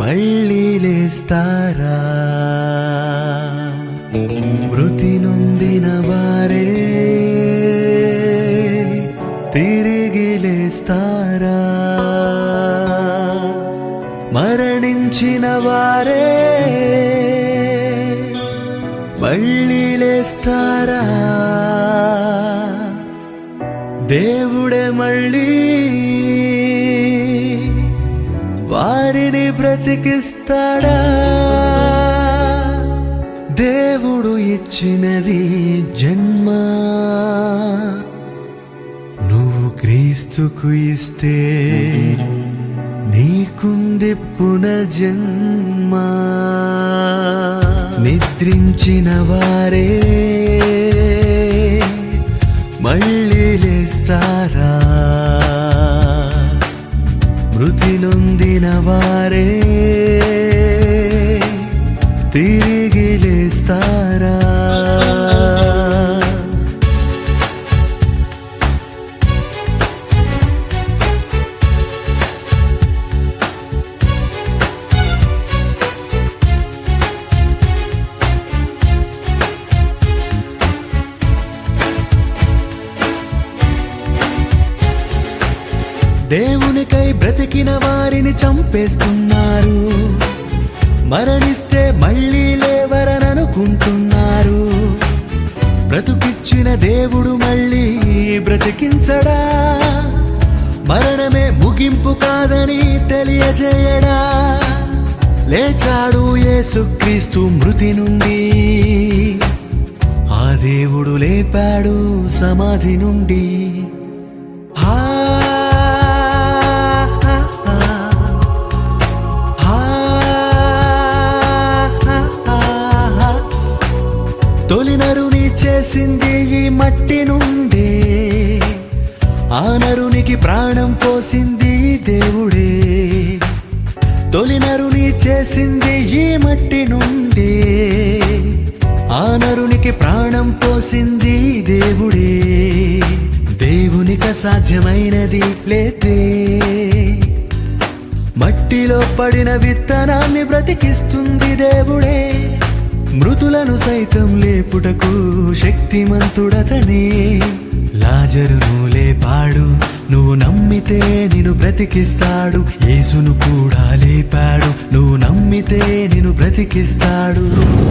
మళ్ళీ లేస్తారా మృతి నొందిన వారే తిరిగి లేస్తారా మరణించిన వారే మళ్ళీ లేస్తారా దేవుడే మళ్ళీ వారిని బ్రతికిస్తాడా దేవుడు ఇచ్చినది జన్మ నువ్వు క్రీస్తుకు ఇస్తే నీకుంది పునర్జన్మ నిద్రించిన వారే మళ్ళీ లేస్తారా మృతి నొందిన వారే తిరిగి లేస్తారా దేవునికై బ్రతికిన వారిని చంపేస్తున్నారు మరణిస్తే మళ్ళీ లేవరననుకుంటున్నారు బ్రతుకిచ్చిన దేవుడు మళ్ళీ బ్రతికించడా మరణమే ముగింపు కాదని తెలియజేయడా లేచాడు యేసుక్రీస్తు మృతి నుండి ఆ దేవుడు లేపాడు సమాధి నుండి హా తొలి నరుని చేసింది ఈ మట్టి నుండే ఆ నరునికి ప్రాణం పోసింది ఈ దేవుడే తొలి నరుని చేసింది ఈ మట్టి నుండే ఆ నరునికి ప్రాణం పోసింది ఈ దేవుడే దేవునిక సాధ్యమైనది లేతే మట్టిలో పడిన విత్తనాన్ని బ్రతికిస్తుంది దేవుడే మృతులను సైతం లేపుటకు శక్తిమంతుడతనే లాజరును లేపాడు నువ్వు నమ్మితే నిన్ను బ్రతికిస్తాడు యేసును కూడా లేపాడు నువ్వు నమ్మితే నిన్ను బ్రతికిస్తాడు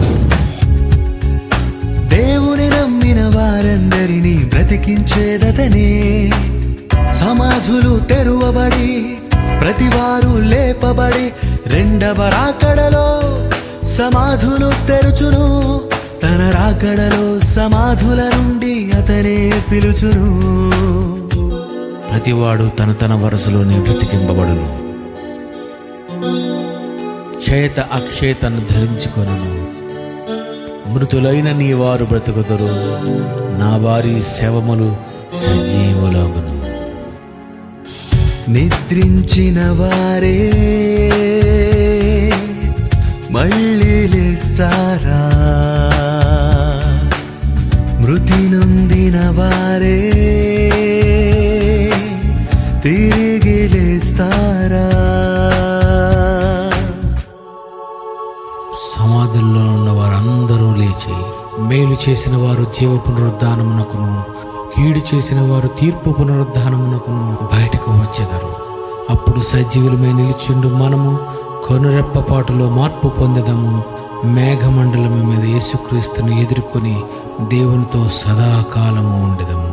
దేవుని నమ్మిన వారందరినీ బ్రతికించేదతనే సమాధులు తెరువబడి ప్రతివారు లేపబడి రెండవ రాకడలో సమాధులు తెరుచును తన రాకడలో సమాధుల నుండి అతనే పిలుచును ప్రతివాడు తన తన వరుసలోనే బ్రతికింపబడును చేత అక్షేతను ధరించుకొనును మృతులైన నీ వారు బ్రతుకుదురు నా వారి శవములు సజీవులగును నిద్రించిన వారే మళ్ళీ లేస్తారా మృతి నొందిన వారే తిరిగి లేస్తారా సమాధుల్లో ఉన్న వారందరూ లేచి మేలు చేసిన వారు జీవ పునరుద్ధానమునకును కీడు చేసిన వారు తీర్పు పునరుద్ధానమునకును బయటకు వచ్చెదరు అప్పుడు సజీవులమై నిలిచిండు మనము కనురెప్పపాటులో మార్పు పొందదము మేఘమండలము మీద యేసుక్రీస్తును ఎదుర్కొని దేవునితో సదాకాలము ఉండదము